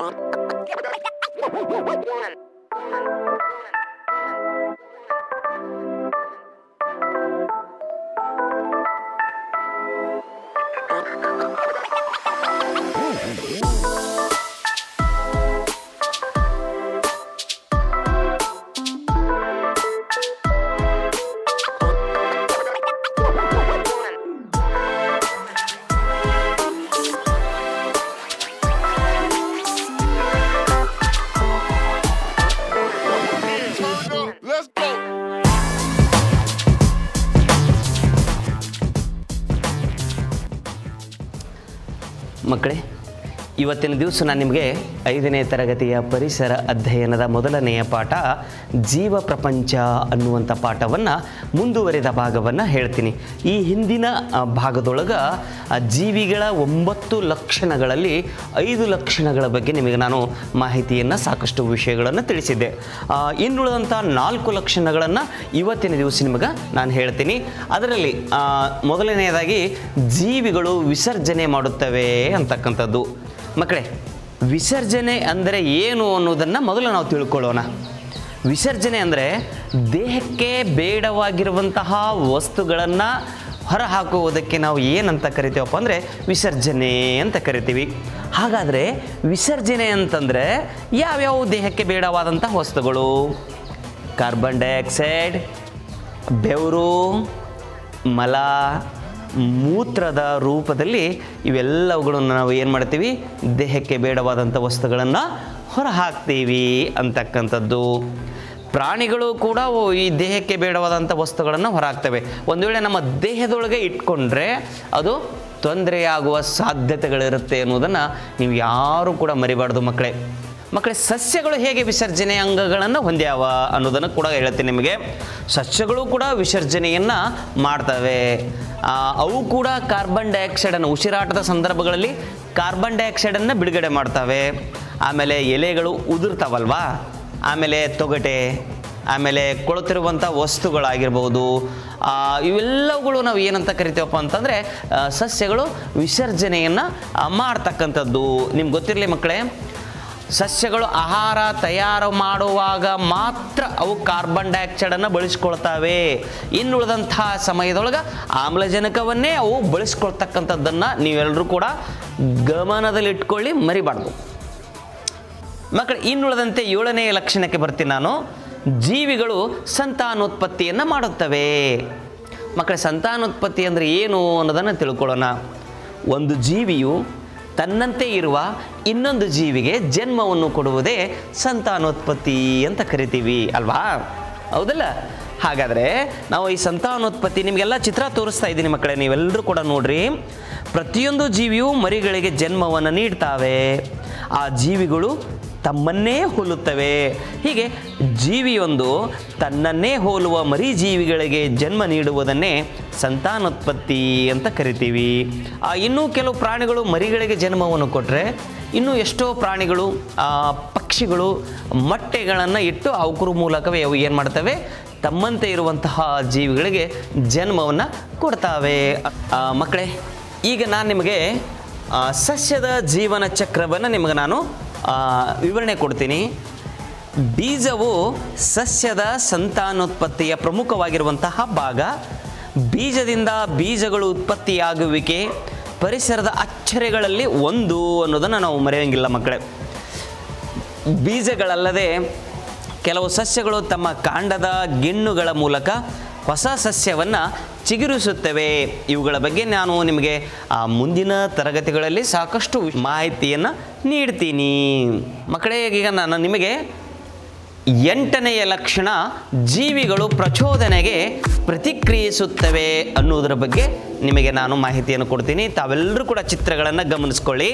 Let's go. ಮಕ್ಕಳೇ ಇವತ್ತಿನ ದಿವಸ ನಾನು ನಿಮಗೆ ಐದನೇ ತರಗತಿಯ ಪರಿಸರ ಅಧ್ಯಯನದ ಮೊದಲನೆಯ ಪಾಠ ಜೀವ ಪ್ರಪಂಚ ಅನ್ನುವಂಥ ಪಾಠವನ್ನು ಮುಂದುವರಿದ ಭಾಗವನ್ನು ಹೇಳ್ತೀನಿ ಈ ಹಿಂದಿನ ಆ, ಭಾಗದೊಳಗೆ ಆ ಜೀವಿಗಳ ಒಂಬತ್ತು ಲಕ್ಷಣಗಳಲ್ಲಿ ಐದು ಲಕ್ಷಣಗಳ ಬಗ್ಗೆ ನಿಮಗೆ ನಾನು ಮಾಹಿತಿಯನ್ನು ಸಾಕಷ್ಟು ವಿಷಯಗಳನ್ನು ತಿಳಿಸಿದ್ದೆ ಆ, ಇನ್ನುಳಿದಂಥ ನಾಲ್ಕು ಲಕ್ಷಣಗಳನ್ನು ಇವತ್ತಿನ ದಿವಸ ನಿಮಗೆ ನಾನು ಹೇಳ್ತೀನಿ ಅದರಲ್ಲಿ ಆ, ಮೊದಲನೆಯದಾಗಿ ಜೀವಿಗಳು ವಿಸರ್ಜನೆ ಮಾಡುತ್ತವೆ ಅಂತಕ್ಕಂಥದ್ದು ಮಕ್ಕಳೇ ವಿಸರ್ಜನೆ ಅಂದರೆ ಏನು ಅನ್ನೋದನ್ನು ಮೊದಲು ನಾವು ತಿಳ್ಕೊಳ್ಳೋಣ ವಿಸರ್ಜನೆ ಅಂದರೆ ದೇಹಕ್ಕೆ ಬೇಡವಾಗಿರುವಂತಹ ವಸ್ತುಗಳನ್ನು ಹೊರಹಾಕುವುದಕ್ಕೆ ನಾವು ಏನಂತ ಕರಿತೀವಪ್ಪ ಅಂದರೆ ವಿಸರ್ಜನೆ ಅಂತ ಕರಿತೀವಿ ಹಾಗಾದರೆ ವಿಸರ್ಜನೆ ಅಂತಂದರೆ ಯಾವ್ಯಾವ ದೇಹಕ್ಕೆ ಬೇಡವಾದಂಥ ವಸ್ತುಗಳು ಕಾರ್ಬನ್ ಡೈಆಕ್ಸೈಡ್ ಬೆವರು ಮಲ ಮೂತ್ರದ ರೂಪದಲ್ಲಿ ಇವೆಲ್ಲವುಗಳನ್ನು ನಾವು ಏನು ಮಾಡ್ತೀವಿ ದೇಹಕ್ಕೆ ಬೇಡವಾದಂಥ ವಸ್ತುಗಳನ್ನು ಹೊರಹಾಕ್ತೀವಿ ಅಂತಕ್ಕಂಥದ್ದು ಪ್ರಾಣಿಗಳು ಕೂಡ ಅವು ಈ ದೇಹಕ್ಕೆ ಬೇಡವಾದಂಥ ವಸ್ತುಗಳನ್ನು ಹೊರಹಾಕ್ತವೆ ಒಂದು ವೇಳೆ ನಮ್ಮ ದೇಹದೊಳಗೆ ಇಟ್ಕೊಂಡ್ರೆ ಅದು ತೊಂದರೆಯಾಗುವ ಸಾಧ್ಯತೆಗಳಿರುತ್ತೆ ಅನ್ನೋದನ್ನು ನೀವು ಯಾರೂ ಕೂಡ ಮರಿಬಾರ್ದು ಮಕ್ಕಳೇ ಮಕ್ಕಳೇ ಸಸ್ಯಗಳು ಹೇಗೆ ವಿಸರ್ಜನೆ ಅಂಗಗಳನ್ನು ಹೊಂದ್ಯಾವ ಅನ್ನೋದನ್ನು ಕೂಡ ಹೇಳ್ತೀನಿ ನಿಮಗೆ ಸಸ್ಯಗಳು ಕೂಡ ವಿಸರ್ಜನೆಯನ್ನು ಮಾಡ್ತವೆ ಆ, ಅವು ಕೂಡ ಕಾರ್ಬನ್ ಡೈಆಕ್ಸೈಡನ್ನು ಉಸಿರಾಟದ ಸಂದರ್ಭಗಳಲ್ಲಿ ಕಾರ್ಬನ್ ಡೈಆಕ್ಸೈಡನ್ನು ಬಿಡುಗಡೆ ಮಾಡ್ತವೆ ಆಮೇಲೆ ಎಲೆಗಳು ಉದುರ್ತಾವಲ್ವಾ ಆಮೇಲೆ ತೊಗಟೆ ಆಮೇಲೆ ಕೊಳುತ್ತಿರುವಂಥ ವಸ್ತುಗಳಾಗಿರ್ಬೋದು ಆ, ಇವೆಲ್ಲವುಗಳು ನಾವು ಏನಂತ ಕರಿತೀವಪ್ಪ ಅಂತಂದರೆ ಆ, ಸಸ್ಯಗಳು ವಿಸರ್ಜನೆಯನ್ನು ಮಾಡ್ತಕ್ಕಂಥದ್ದು ನಿಮ್ಗೆ ಗೊತ್ತಿರಲಿ ಮಕ್ಕಳೇ ಸಸ್ಯಗಳು ಆಹಾರ ತಯಾರು ಮಾಡುವಾಗ ಮಾತ್ರ ಅವು ಕಾರ್ಬನ್ ಡೈಆಕ್ಸೈಡನ್ನು ಬಳಸ್ಕೊಳ್ತವೆ ಇನ್ನುಳಿದಂಥ ಸಮಯದೊಳಗೆ ಆಮ್ಲಜನಕವನ್ನೇ ಅವು ಬಳಸ್ಕೊಳ್ತಕ್ಕಂಥದ್ದನ್ನು ನೀವೆಲ್ಲರೂ ಕೂಡ ಗಮನದಲ್ಲಿಟ್ಕೊಳ್ಳಿ ಮರಿಬಾರ್ದು ಮಕ್ಕಳು ಇನ್ನುಳಿದಂತೆ ಏಳನೇ ಲಕ್ಷಣಕ್ಕೆ ಬರ್ತೀನಿ ನಾನು ಜೀವಿಗಳು ಸಂತಾನೋತ್ಪತ್ತಿಯನ್ನು ಮಾಡುತ್ತವೆ ಮಕ್ಕಳ ಸಂತಾನೋತ್ಪತ್ತಿ ಅಂದರೆ ಏನು ಅನ್ನೋದನ್ನು ತಿಳ್ಕೊಳ್ಳೋಣ ಒಂದು ಜೀವಿಯು ತನ್ನಂತೆ ಇರುವ ಇನ್ನೊಂದು ಜೀವಿಗೆ ಜನ್ಮವನ್ನು ಕೊಡುವುದೇ ಸಂತಾನೋತ್ಪತ್ತಿ ಅಂತ ಕರಿತೀವಿ ಅಲ್ವಾ ಹೌದಲ್ಲ ಹಾಗಾದರೆ ನಾವು ಈ ಸಂತಾನೋತ್ಪತ್ತಿ ನಿಮಗೆಲ್ಲ ಚಿತ್ರ ತೋರಿಸ್ತಾ ಇದ್ದೀನಿ ಮಕ್ಕಳೇ ನೀವೆಲ್ಲರೂ ಕೂಡ ನೋಡ್ರಿ ಪ್ರತಿಯೊಂದು ಜೀವಿಯು ಮರಿಗಳಿಗೆ ಜನ್ಮವನ್ನು ನೀಡ್ತಾವೆ ಆ ಜೀವಿಗಳು ತಮ್ಮನ್ನೇ ಹೋಲುತ್ತವೆ ಹೀಗೆ ಜೀವಿಯೊಂದು ತನ್ನನ್ನೇ ಹೋಲುವ ಮರಿ ಜೀವಿಗಳಿಗೆ ಜನ್ಮ ನೀಡುವುದನ್ನೇ ಸಂತಾನೋತ್ಪತ್ತಿ ಅಂತ ಕರಿತೀವಿ ಆ, ಇನ್ನೂ ಕೆಲವು ಪ್ರಾಣಿಗಳು ಮರಿಗಳಿಗೆ ಜನ್ಮವನ್ನು ಕೊಟ್ಟರೆ ಇನ್ನೂ ಎಷ್ಟೋ ಪ್ರಾಣಿಗಳು ಆ, ಪಕ್ಷಿಗಳು ಮೊಟ್ಟೆಗಳನ್ನು ಇಟ್ಟು ಅವಕರ ಮೂಲಕವೇ ಅವು ಏನು ಮಾಡ್ತವೆ ತಮ್ಮಂತೆ ಇರುವಂತಹ ಜೀವಿಗಳಿಗೆ ಜನ್ಮವನ್ನು ಕೊಡ್ತಾವೆ ಆ, ಮಕ್ಕಳೇ ಈಗ ನಾನು ನಿಮಗೆ ಆ, ಸಸ್ಯದ ಜೀವನ ಚಕ್ರವನ್ನು ನಿಮಗೆ ನಾನು ಆ, ವಿವರಣೆ ಕೊಡ್ತೀನಿ ಬೀಜವು ಸಸ್ಯದ ಸಂತಾನೋತ್ಪತ್ತಿಯ ಪ್ರಮುಖವಾಗಿರುವಂತಹ ಭಾಗ ಬೀಜದಿಂದ ಬೀಜಗಳು ಉತ್ಪತ್ತಿಯಾಗುವಿಕೆ ಪರಿಸರದ ಅಚ್ಚರಿಗಳಲ್ಲಿ ಒಂದು ಅನ್ನೋದನ್ನು ನಾವು ಮರೆಯೋಂಗಿಲ್ಲ ಮಕ್ಕಳೇ ಬೀಜಗಳಲ್ಲದೆ ಕೆಲವು ಸಸ್ಯಗಳು ತಮ್ಮ ಕಾಂಡದ ಗಿಣ್ಣುಗಳ ಮೂಲಕ ಹೊಸ ಸಸ್ಯವನ್ನು ಚಿಗುರಿಸುತ್ತವೆ ಇವುಗಳ ಬಗ್ಗೆ ನಾನು ನಿಮಗೆ ಆ ಮುಂದಿನ ತರಗತಿಗಳಲ್ಲಿ ಸಾಕಷ್ಟು ಮಾಹಿತಿಯನ್ನು ನೀಡ್ತೀನಿ ಮಕ್ಕಳೇ ಈಗ ನಾನು ನಿಮಗೆ ಎಂಟನೆಯ ಲಕ್ಷಣ ಜೀವಿಗಳು ಪ್ರಚೋದನೆಗೆ ಪ್ರತಿಕ್ರಿಯಿಸುತ್ತವೆ ಅನ್ನೋದರ ಬಗ್ಗೆ ನಿಮಗೆ ನಾನು ಮಾಹಿತಿಯನ್ನು ಕೊಡ್ತೀನಿ ತಾವೆಲ್ಲರೂ ಕೂಡ ಚಿತ್ರಗಳನ್ನು ಗಮನಿಸ್ಕೊಳ್ಳಿ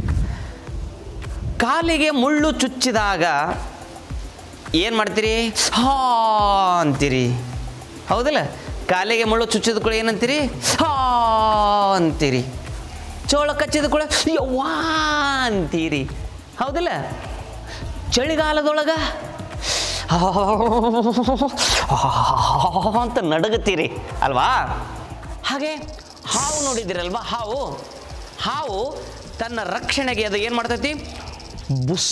ಕಾಲಿಗೆ ಮುಳ್ಳು ಚುಚ್ಚಿದಾಗ ಏನು ಮಾಡ್ತೀರಿ ಹಾ ಅಂತೀರಿ ಹೌದಲ್ಲ ಕಾಲಿಗೆ ಮುಳ್ಳು ಚುಚ್ಚಿದ ಕೂಡ ಏನಂತೀರಿ ಹಾ ಅಂತೀರಿ ಚೋಳ ಕಚ್ಚಿದ ಕೂಡ ಯವ್ವಾ ಅಂತೀರಿ ಹೌದಲ್ಲ ಚಳಿಗಾಲದೊಳಗ ಅಂತ ನಡಗತ್ತೀರಿ ಅಲ್ವಾ ಹಾಗೆ ಹಾವು ನೋಡಿದ್ದೀರಲ್ವಾ ಹಾವು ಹಾವು ತನ್ನ ರಕ್ಷಣೆಗೆ ಅದು ಏನು ಮಾಡ್ತೈತಿ ಬುಸ್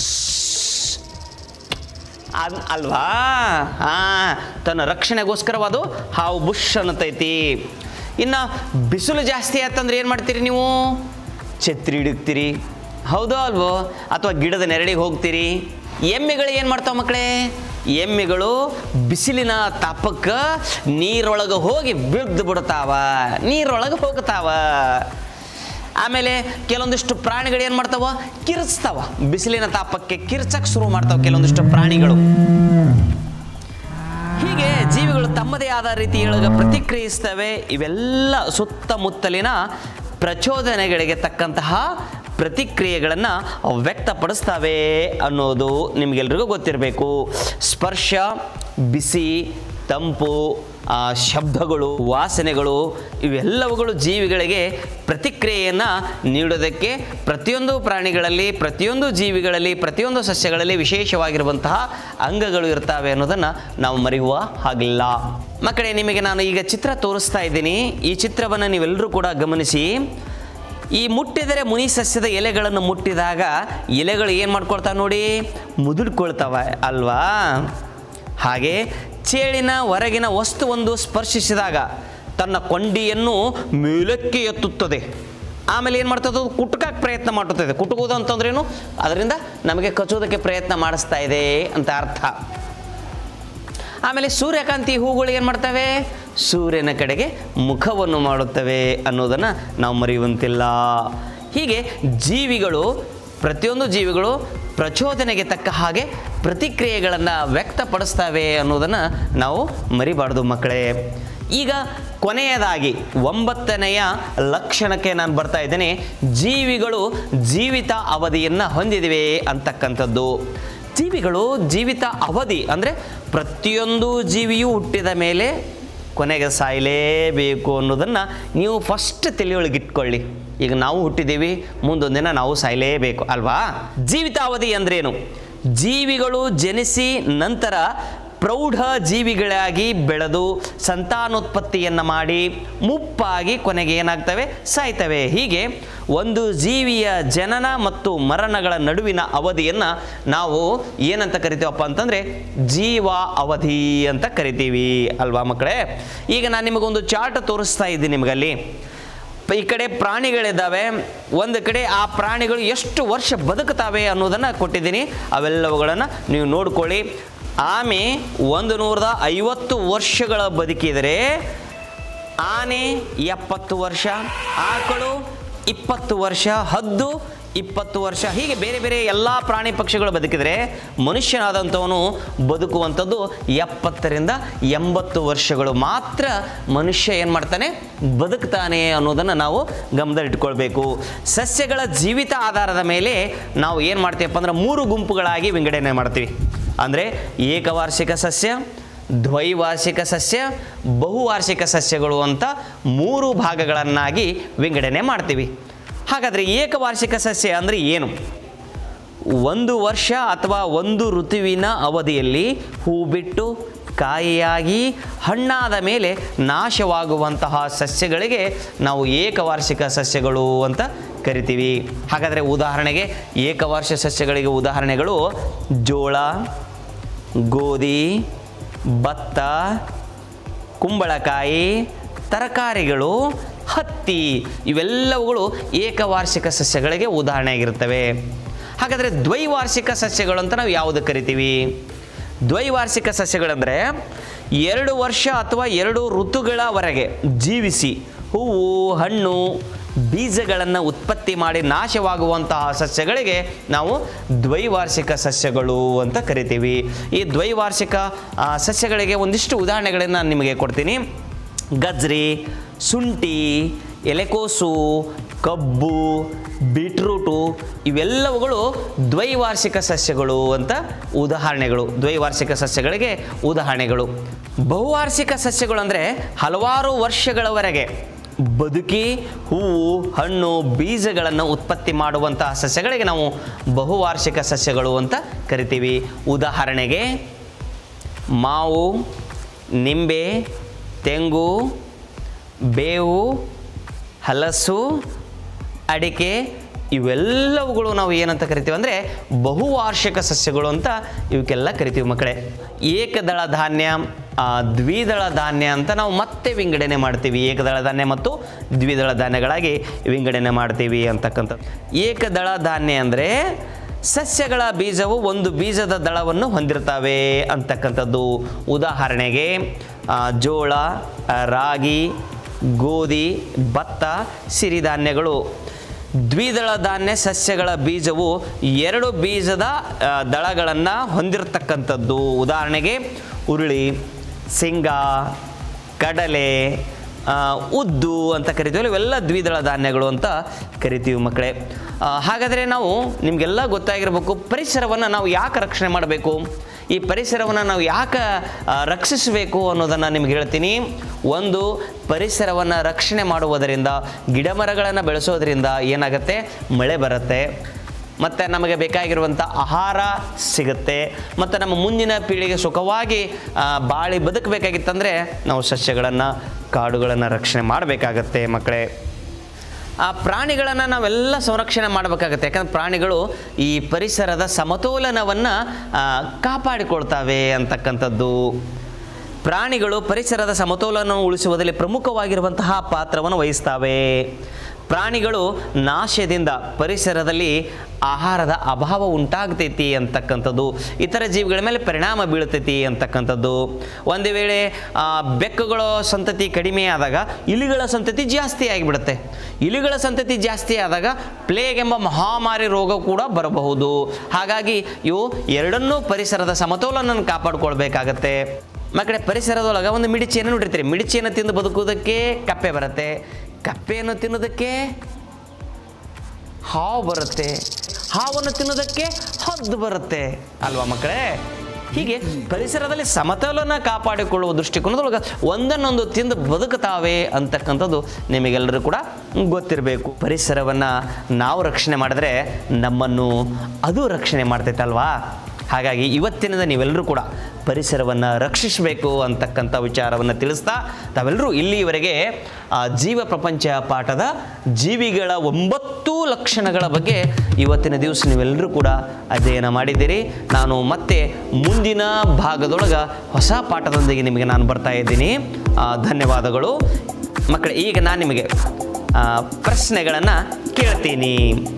ಅದ್ ಅಲ್ವಾ ಹಾಂ ತನ್ನ ರಕ್ಷಣೆಗೋಸ್ಕರವಾದು ಹಾವು ಬುಷ್ ಅನ್ನತೈತಿ ಇನ್ನು ಬಿಸಿಲು ಜಾಸ್ತಿ ಆಯ್ತಂದ್ರೆ ಏನು ಮಾಡ್ತೀರಿ ನೀವು ಛತ್ರಿ ಹಿಡುಕ್ತೀರಿ ಹೌದೋ ಅಲ್ವೋ ಅಥವಾ ಗಿಡದ ನೆರಳಿಗೆ ಹೋಗ್ತೀರಿ ಎಮ್ಮೆಗಳು ಏನು ಮಾಡ್ತಾವ ಮಕ್ಕಳೇ ಎಮ್ಮೆಗಳು ಬಿಸಿಲಿನ ತಾಪಕ್ಕೆ ನೀರೊಳಗೆ ಹೋಗಿ ಬಿದ್ದು ಬಿಡ್ತಾವ ನೀರೊಳಗೆ ಹೋಗ್ತಾವ ಆಮೇಲೆ ಕೆಲವೊಂದಿಷ್ಟು ಪ್ರಾಣಿಗಳು ಏನು ಮಾಡ್ತಾವ ಕಿರ್ಚ್ತಾವ ಬಿಸಿಲಿನ ತಾಪಕ್ಕೆ ಕಿರ್ಚಕ್ಕೆ ಶುರು ಮಾಡ್ತಾವ ಕೆಲವೊಂದಿಷ್ಟು ಪ್ರಾಣಿಗಳು ಹೀಗೆ ಜೀವಿಗಳು ತಮ್ಮದೇ ಆದ ರೀತಿಯೊಳಗೆ ಪ್ರತಿಕ್ರಿಯಿಸ್ತವೆ ಇವೆಲ್ಲ ಸುತ್ತಮುತ್ತಲಿನ ಪ್ರಚೋದನೆಗಳಿಗೆ ತಕ್ಕಂತಹ ಪ್ರತಿಕ್ರಿಯೆಗಳನ್ನು ವ್ಯಕ್ತಪಡಿಸ್ತವೆ ಅನ್ನೋದು ನಿಮಗೆಲ್ರಿಗೂ ಗೊತ್ತಿರಬೇಕು ಸ್ಪರ್ಶ ಬಿಸಿ ತಂಪು ಆ, ಶಬ್ದಗಳು ವಾಸನೆಗಳು ಇವೆಲ್ಲವುಗಳು ಜೀವಿಗಳಿಗೆ ಪ್ರತಿಕ್ರಿಯೆಯನ್ನು ನೀಡೋದಕ್ಕೆ ಪ್ರತಿಯೊಂದು ಪ್ರಾಣಿಗಳಲ್ಲಿ ಪ್ರತಿಯೊಂದು ಜೀವಿಗಳಲ್ಲಿ ಪ್ರತಿಯೊಂದು ಸಸ್ಯಗಳಲ್ಲಿ ವಿಶೇಷವಾಗಿರುವಂತಹ ಅಂಗಗಳು ಇರ್ತವೆ ಅನ್ನೋದನ್ನು ನಾವು ಮರೆಯುವ ಹಾಗಿಲ್ಲ ಮಕ್ಕಳೇ ನಿಮಗೆ ನಾನು ಈಗ ಚಿತ್ರ ತೋರಿಸ್ತಾ ಇದ್ದೀನಿ ಈ ಚಿತ್ರವನ್ನು ನೀವೆಲ್ಲರೂ ಕೂಡ ಗಮನಿಸಿ ಈ ಮುಟ್ಟಿದರೆ ಮುನಿ ಸಸ್ಯದ ಎಲೆಗಳನ್ನು ಮುಟ್ಟಿದಾಗ ಎಲೆಗಳು ಏನು ಮಾಡ್ಕೊಳ್ತಾವೆ ನೋಡಿ ಮುದುಡ್ಕೊಳ್ತಾವೆ ಅಲ್ವಾ ಹಾಗೆ ಚೇಳಿನ ಹೊರಗಿನ ವಸ್ತುವೊಂದು ಸ್ಪರ್ಶಿಸಿದಾಗ ತನ್ನ ಕೊಂಡಿಯನ್ನು ಮೇಲಕ್ಕೆ ಎತ್ತುತ್ತದೆ ಆಮೇಲೆ ಏನು ಮಾಡ್ತದೆ ಅದು ಕುಟ್ಕಕ್ಕೆ ಪ್ರಯತ್ನ ಮಾಡುತ್ತದೆ ಕುಟುಕೋದು ಅಂತಂದ್ರೇನು ಅದರಿಂದ ನಮಗೆ ಕಚ್ಚೋದಕ್ಕೆ ಪ್ರಯತ್ನ ಮಾಡಿಸ್ತಾ ಇದೆ ಅಂತ ಅರ್ಥ ಆಮೇಲೆ ಸೂರ್ಯಕಾಂತಿ ಹೂಗಳು ಏನು ಮಾಡ್ತವೆ ಸೂರ್ಯನ ಕಡೆಗೆ ಮುಖವನ್ನು ಮಾಡುತ್ತವೆ ಅನ್ನೋದನ್ನು ನಾವು ಮರೆಯುವಂತಿಲ್ಲ ಹೀಗೆ ಜೀವಿಗಳು ಪ್ರತಿಯೊಂದು ಜೀವಿಗಳು ಪ್ರಚೋದನೆಗೆ ತಕ್ಕ ಹಾಗೆ ಪ್ರತಿಕ್ರಿಯೆಗಳನ್ನು ವ್ಯಕ್ತಪಡಿಸ್ತವೆ ಅನ್ನೋದನ್ನು ನಾವು ಮರಿಬಾರ್ದು ಮಕ್ಕಳೇ ಈಗ ಕೊನೆಯದಾಗಿ ಒಂಬತ್ತನೆಯ ಲಕ್ಷಣಕ್ಕೆ ನಾನು ಬರ್ತಾ ಇದ್ದೇನೆ ಜೀವಿಗಳು ಜೀವಿತ ಅವಧಿಯನ್ನು ಹೊಂದಿದಿವೆ ಅಂತಕ್ಕಂಥದ್ದು ಜೀವಿಗಳು ಜೀವಿತ ಅವಧಿ ಅಂದರೆ ಪ್ರತಿಯೊಂದು ಜೀವಿಯೂ ಹುಟ್ಟಿದ ಮೇಲೆ ಕೊನೆಗೆ ಸಾಯಲೇಬೇಕು ಅನ್ನೋದನ್ನು ನೀವು ಫಸ್ಟ್ ತಲೆಯೊಳಗಿಟ್ಕೊಳ್ಳಿ ಈಗ ನಾವು ಹುಟ್ಟಿದ್ದೀವಿ ಮುಂದೊಂದು ದಿನ ನಾವು ಸಾಯಲೇಬೇಕು ಅಲ್ವಾ ಜೀವಿತಾವಧಿ ಅಂದ್ರೇನು ಜೀವಿಗಳು ಜನಿಸಿ ನಂತರ ಪ್ರೌಢ ಜೀವಿಗಳಾಗಿ ಬೆಳೆದು ಸಂತಾನೋತ್ಪತ್ತಿಯನ್ನು ಮಾಡಿ ಮುಪ್ಪಾಗಿ ಕೊನೆಗೆ ಏನಾಗ್ತವೆ ಸಾಯ್ತವೆ ಹೀಗೆ ಒಂದು ಜೀವಿಯ ಜನನ ಮತ್ತು ಮರಣಗಳ ನಡುವಿನ ಅವಧಿಯನ್ನು ನಾವು ಏನಂತ ಕರಿತೀವಪ್ಪ ಅಂತಂದರೆ ಜೀವ ಅವಧಿ ಅಂತ ಕರಿತೀವಿ ಅಲ್ವಾ ಮಕ್ಕಳೇ ಈಗ ನಾನು ನಿಮಗೊಂದು ಚಾರ್ಟ್ ತೋರಿಸ್ತಾ ಇದ್ದೀನಿ ನಿಮಗಲ್ಲಿ ಪ- ಈ ಕಡೆ ಪ್ರಾಣಿಗಳಿದ್ದಾವೆ ಒಂದು ಕಡೆ ಆ ಪ್ರಾಣಿಗಳು ಎಷ್ಟು ವರ್ಷ ಬದುಕುತ್ತವೆ ಅನ್ನೋದನ್ನು ಕೊಟ್ಟಿದ್ದೀನಿ ಅವೆಲ್ಲವುಗಳನ್ನು ನೀವು ನೋಡ್ಕೊಳ್ಳಿ ಆಮೆ ಒಂದು ನೂರದ ಐವತ್ತು ವರ್ಷಗಳ ಬದುಕಿದರೆ ಆನೆ ಎಪ್ಪತ್ತು ವರ್ಷ ಆಕಳು ಇಪ್ಪತ್ತು ವರ್ಷ ಹದ್ದು ಇಪ್ಪತ್ತು ವರ್ಷ ಹೀಗೆ ಬೇರೆ ಬೇರೆ ಎಲ್ಲ ಪ್ರಾಣಿ ಪಕ್ಷಿಗಳು ಬದುಕಿದರೆ ಮನುಷ್ಯನಾದಂಥವನು ಬದುಕುವಂಥದ್ದು ಎಪ್ಪತ್ತರಿಂದ ಎಂಬತ್ತು ವರ್ಷಗಳು ಮಾತ್ರ ಮನುಷ್ಯ ಏನು ಮಾಡ್ತಾನೆ ಬದುಕ್ತಾನೆ ಅನ್ನೋದನ್ನು ನಾವು ಗಮನದಲ್ಲಿಟ್ಕೊಳ್ಬೇಕು ಸಸ್ಯಗಳ ಜೀವಿತ ಆಧಾರದ ಮೇಲೆ ನಾವು ಏನು ಮಾಡ್ತೀವಪ್ಪ ಅಂದ್ರೆ ಮೂರು ಗುಂಪುಗಳಾಗಿ ವಿಂಗಡಣೆ ಮಾಡ್ತೀವಿ ಅಂದರೆ ಏಕವಾರ್ಷಿಕ ಸಸ್ಯ ದ್ವೈವಾರ್ಷಿಕ ಸಸ್ಯ ಬಹುವಾರ್ಷಿಕ ಸಸ್ಯಗಳು ಅಂತ ಮೂರು ಭಾಗಗಳನ್ನಾಗಿ ವಿಂಗಡಣೆ ಮಾಡ್ತೀವಿ ಹಾಗಾದರೆ ಏಕವಾರ್ಷಿಕ ಸಸ್ಯ ಅಂದರೆ ಏನು ಒಂದು ವರ್ಷ ಅಥವಾ ಒಂದು ಋತುವಿನ ಅವಧಿಯಲ್ಲಿ ಹೂ ಬಿಟ್ಟು ಕಾಯಿಯಾಗಿ ಹಣ್ಣಾದ ಮೇಲೆ ನಾಶವಾಗುವಂತಹ ಸಸ್ಯಗಳಿಗೆ ನಾವು ಏಕವಾರ್ಷಿಕ ಸಸ್ಯಗಳು ಅಂತ ಕರಿತೀವಿ ಹಾಗಾದರೆ ಉದಾಹರಣೆಗೆ ಏಕವಾರ್ಷ ಸಸ್ಯಗಳಿಗೆ ಉದಾಹರಣೆಗಳು ಜೋಳ ಗೋಧಿ ಭತ್ತ ಕುಂಬಳಕಾಯಿ ತರಕಾರಿಗಳು ಹತ್ತಿ ಇವೆಲ್ಲವುಗಳು ಏಕವಾರ್ಷಿಕ ಸಸ್ಯಗಳಿಗೆ ಉದಾಹರಣೆಯಾಗಿರ್ತವೆ ಹಾಗಾದರೆ ದ್ವೈವಾರ್ಷಿಕ ಸಸ್ಯಗಳು ಅಂತ ನಾವು ಯಾವುದು ಕರಿತೀವಿ ದ್ವೈವಾರ್ಷಿಕ ಸಸ್ಯಗಳಂದರೆ ಎರಡು ವರ್ಷ ಅಥವಾ ಎರಡು ಋತುಗಳವರೆಗೆ ಜೀವಿಸಿ ಹೂವು ಹಣ್ಣು ಬೀಜಗಳನ್ನು ಉತ್ಪತ್ತಿ ಮಾಡಿ ನಾಶವಾಗುವಂತಹ ಸಸ್ಯಗಳಿಗೆ ನಾವು ದ್ವೈವಾರ್ಷಿಕ ಸಸ್ಯಗಳು ಅಂತ ಕರಿತೀವಿ ಈ ದ್ವೈವಾರ್ಷಿಕ ಆ, ಸಸ್ಯಗಳಿಗೆ ಒಂದಿಷ್ಟು ಉದಾಹರಣೆಗಳನ್ನು ನಾನು ನಿಮಗೆ ಕೊಡ್ತೀನಿ ಗಜ್ರಿ ಶುಂಠಿ ಎಲೆಕೋಸು ಕಬ್ಬು ಬೀಟ್ರೂಟು ಇವೆಲ್ಲವುಗಳು ದ್ವೈವಾರ್ಷಿಕ ಸಸ್ಯಗಳು ಅಂತ ಉದಾಹರಣೆಗಳು ದ್ವೈವಾರ್ಷಿಕ ಸಸ್ಯಗಳಿಗೆ ಉದಾಹರಣೆಗಳು ಬಹುವಾರ್ಷಿಕ ಸಸ್ಯಗಳು ಅಂದರೆ ಹಲವಾರು ವರ್ಷಗಳವರೆಗೆ ಬದುಕಿ ಹೂವು ಹಣ್ಣು ಬೀಜಗಳನ್ನು ಉತ್ಪತ್ತಿ ಮಾಡುವಂತಹ ಸಸ್ಯಗಳಿಗೆ ನಾವು ಬಹುವಾರ್ಷಿಕ ಸಸ್ಯಗಳು ಅಂತ ಕರಿತೀವಿ ಉದಾಹರಣೆಗೆ ಮಾವು ನಿಂಬೆ ತೆಂಗು ಬೇವು ಹಲಸು ಅಡಿಕೆ ಇವೆಲ್ಲವುಗಳು ನಾವು ಏನಂತ ಕರಿತೀವಿ ಅಂದರೆ ಬಹುವಾರ್ಷಿಕ ಸಸ್ಯಗಳು ಅಂತ ಇವಕ್ಕೆಲ್ಲ ಕರಿತೀವಿ ಮಕ್ಕಳೇ ಏಕದಳ ಧಾನ್ಯ ಆ, ದ್ವಿದಳ ಧಾನ್ಯ ಅಂತ ನಾವು ಮತ್ತೆ ವಿಂಗಡಣೆ ಮಾಡ್ತೀವಿ ಏಕದಳ ಧಾನ್ಯ ಮತ್ತು ದ್ವಿದಳ ಧಾನ್ಯಗಳಾಗಿ ವಿಂಗಡಣೆ ಮಾಡ್ತೀವಿ ಅಂತಕ್ಕಂಥದ್ದು ಏಕದಳ ಧಾನ್ಯ ಅಂದರೆ ಸಸ್ಯಗಳ ಬೀಜವು ಒಂದು ಬೀಜದ ದಳವನ್ನು ಹೊಂದಿರ್ತವೆ ಅಂತಕ್ಕಂಥದ್ದು ಉದಾಹರಣೆಗೆ ಆ, ಜೋಳ ಆ, ರಾಗಿ ಗೋಧಿ ಭತ್ತ ಸಿರಿಧಾನ್ಯಗಳು ದ್ವಿದಳ ಧಾನ್ಯ ಸಸ್ಯಗಳ ಬೀಜವು ಎರಡು ಬೀಜದ ದಳಗಳನ್ನು ಹೊಂದಿರತಕ್ಕಂಥದ್ದು ಉದಾಹರಣೆಗೆ ಉರುಳಿ ಶೇಂಗಾ ಕಡಲೆ ಆ, ಉದ್ದು ಅಂತ ಕರಿತೀವಲ್ಲ ಇವೆಲ್ಲ ದ್ವಿದಳ ಧಾನ್ಯಗಳು ಅಂತ ಕರಿತೀವಿ ಮಕ್ಕಳೇ ಆ, ಹಾಗಾದರೆ ನಾವು ನಿಮಗೆಲ್ಲ ಗೊತ್ತಾಗಿರಬೇಕು ಪರಿಸರವನ್ನು ನಾವು ಯಾಕೆ ರಕ್ಷಣೆ ಮಾಡಬೇಕು ಈ ಪರಿಸರವನ್ನು ನಾವು ಯಾಕೆ ಆ, ರಕ್ಷಿಸಬೇಕು ಅನ್ನೋದನ್ನು ನಿಮ್ಗೆ ಹೇಳ್ತೀನಿ ಒಂದು ಪರಿಸರವನ್ನು ರಕ್ಷಣೆ ಮಾಡುವುದರಿಂದ ಗಿಡಮರಗಳನ್ನು ಬೆಳೆಸೋದ್ರಿಂದ ಏನಾಗುತ್ತೆ ಮಳೆ ಬರುತ್ತೆ ಮತ್ತು ನಮಗೆ ಬೇಕಾಗಿರುವಂಥ ಆಹಾರ ಸಿಗುತ್ತೆ ಮತ್ತು ನಮ್ಮ ಮುಂದಿನ ಪೀಳಿಗೆ ಸುಖವಾಗಿ ಆ, ಬಾಳಿ ಬದುಕಬೇಕಾಗಿತ್ತಂದರೆ ನಾವು ಸಸ್ಯಗಳನ್ನು ಕಾಡುಗಳನ್ನು ರಕ್ಷಣೆ ಮಾಡಬೇಕಾಗತ್ತೆ ಮಕ್ಕಳೇ ಆ ಪ್ರಾಣಿಗಳನ್ನು ನಾವೆಲ್ಲ ಸಂರಕ್ಷಣೆ ಮಾಡಬೇಕಾಗತ್ತೆ ಯಾಕಂದ್ರೆ ಪ್ರಾಣಿಗಳು ಈ ಪರಿಸರದ ಸಮತೋಲನವನ್ನು ಕಾಪಾಡಿಕೊಳ್ತವೆ ಅಂತಕ್ಕಂಥದ್ದು ಪ್ರಾಣಿಗಳು ಪರಿಸರದ ಸಮತೋಲನವನ್ನು ಉಳಿಸುವುದರಲ್ಲಿ ಪ್ರಮುಖವಾಗಿರುವಂತಹ ಪಾತ್ರವನ್ನು ವಹಿಸ್ತವೆ ಪ್ರಾಣಿಗಳು ನಾಶದಿಂದ ಪರಿಸರದಲ್ಲಿ ಆಹಾರದ ಅಭಾವ ಉಂಟಾಗ್ತೈತಿ ಅಂತಕ್ಕಂಥದ್ದು ಇತರ ಜೀವಿಗಳ ಮೇಲೆ ಪರಿಣಾಮ ಬೀಳ್ತೈತಿ ಅಂತಕ್ಕಂಥದ್ದು ಒಂದು ವೇಳೆ ಆ, ಬೆಕ್ಕುಗಳ ಸಂತತಿ ಕಡಿಮೆ ಆದಾಗ ಇಲಿಗಳ ಸಂತತಿ ಜಾಸ್ತಿ ಆಗಿಬಿಡುತ್ತೆ ಇಲಿಗಳ ಸಂತತಿ ಜಾಸ್ತಿ ಆದಾಗ ಪ್ಲೇಗ್ ಎಂಬ ಮಹಾಮಾರಿ ರೋಗ ಕೂಡ ಬರಬಹುದು ಹಾಗಾಗಿ ಇವು ಎರಡನ್ನೂ ಪರಿಸರದ ಸಮತೋಲನ ಕಾಪಾಡ್ಕೊಳ್ಬೇಕಾಗತ್ತೆ ಮಕ್ಕಳೇ ಪರಿಸರದೊಳಗೆ ಒಂದು ಮಿಡಿಚಿಯನ್ನು ನೋಡಿರ್ತೀರಿ ಮಿಡಿಚಿಯನ್ನು ತಿಂದು ಬದುಕುವುದಕ್ಕೆ ಕಪ್ಪೆ ಬರುತ್ತೆ ಕಪ್ಪೆಯನ್ನು ತಿನ್ನೋದಕ್ಕೆ ಹಾವು ಬರುತ್ತೆ ಹಾವನ್ನು ತಿನ್ನೋದಕ್ಕೆ ಹದ್ದು ಬರುತ್ತೆ ಅಲ್ವಾ ಮಕ್ಕಳೇ ಹೀಗೆ ಪರಿಸರದಲ್ಲಿ ಸಮತೋಲನ ಕಾಪಾಡಿಕೊಳ್ಳುವ ದೃಷ್ಟಿಕೋನದೊಳಗೆ ಒಂದನ್ನೊಂದು ತಿಂದು ಬದುಕುತ್ತಾವೆ ಅಂತಕ್ಕಂಥದ್ದು ನಿಮಗೆಲ್ಲರೂ ಕೂಡ ಗೊತ್ತಿರಬೇಕು ಪರಿಸರವನ್ನು ನಾವು ರಕ್ಷಣೆ ಮಾಡಿದ್ರೆ ನಮ್ಮನ್ನು ಅದು ರಕ್ಷಣೆ ಮಾಡ್ತೈತಲ್ವಾ ಹಾಗಾಗಿ ಇವತ್ತಿನಿಂದ ನೀವೆಲ್ಲರೂ ಕೂಡ ಪರಿಸರವನ್ನು ರಕ್ಷಿಸಬೇಕು ಅಂತಕ್ಕಂಥ ವಿಚಾರವನ್ನು ತಿಳಿಸ್ತಾ ತಾವೆಲ್ಲರೂ ಇಲ್ಲಿಯವರೆಗೆ ಆ, ಜೀವ ಪ್ರಪಂಚ ಪಾಠದ ಜೀವಿಗಳ ಒಂಬತ್ತು ಲಕ್ಷಣಗಳ ಬಗ್ಗೆ ಇವತ್ತಿನ ದಿವಸ ನೀವೆಲ್ಲರೂ ಕೂಡ ಅಧ್ಯಯನ ಮಾಡಿದ್ದೀರಿ ನಾನು ಮತ್ತೆ ಮುಂದಿನ ಭಾಗದೊಳಗೆ ಹೊಸ ಪಾಠದೊಂದಿಗೆ ನಿಮಗೆ ನಾನು ಬರ್ತಾ ಇದ್ದೀನಿ ಆ, ಧನ್ಯವಾದಗಳು ಮಕ್ಕಳೇ ಈಗ ನಾನು ನಿಮಗೆ ಪ್ರಶ್ನೆಗಳನ್ನು ಕೇಳ್ತೀನಿ